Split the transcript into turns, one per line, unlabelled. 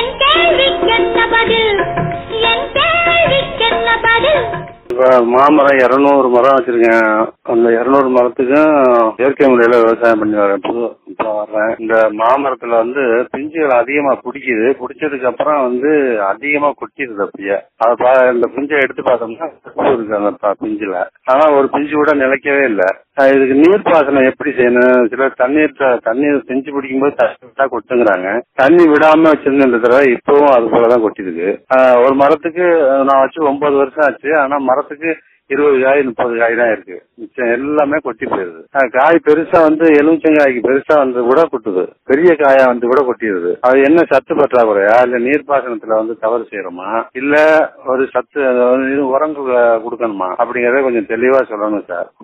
என் கேள்விக்கென்ன பதில் என் கேள்விக்கென்ன பதில்
இப்ப மாமரம் இருநூறு மரம் வச்சிருக்கேன் அந்த இருநூறு மரத்துக்கும் இயற்கை முறையில விவசாயம் பண்ணி வரேன் இப்போ இப்போ வர்றேன் இந்த மாமரத்துல வந்து பிஞ்சுகள் அதிகமா பிடிக்குது பிடிச்சதுக்கு அப்புறம் வந்து அதிகமா கொட்டிடுது அப்படியே அதை பா இந்த பிஞ்சை எடுத்து பார்த்தோம்னா கொட்டு இருக்கு அந்த ப- பிஞ்சுல ஆனா ஒரு பிஞ்சு கூட நிலைக்கவே இல்லை இதுக்கு நீர் பாசனம் எப்படி செய்யணும் சில தண்ணீர் த- தண்ணீர் பிஞ்சு பிடிக்கும்போது தண்ணி விட்டா கொட்டுங்கிறாங்க தண்ணி விடாம வச்சிருந்த இந்த தடவை இப்பவும் அது போலதான் கொட்டிருக்கு ஆஹ் ஒரு மரத்துக்கு நான் வச்சு ஒன்பது வருஷம் ஆச்சு ஆனா மரத்துக்கு இருபது காய் முப்பது காய் தான் இருக்கு மிச்சம் எல்லாமே கொட்டி போயிருது ஆஹ் காய் பெருசா வந்து எலுமிச்சங்காய்க்கு பெருசா வந்து கூட கொட்டுது பெரிய காயா வந்து கூட கொட்டிடுது அது என்ன சத்து பற்றாக்குறையா இல்ல நீர்ப்பாசனத்துல வந்து தவறு செய்யறோமா இல்ல ஒரு சத்து அதாவது உரங்கள் கொடுக்கணுமா அப்படிங்கறத கொஞ்சம் தெளிவா சொல்லணும் சார்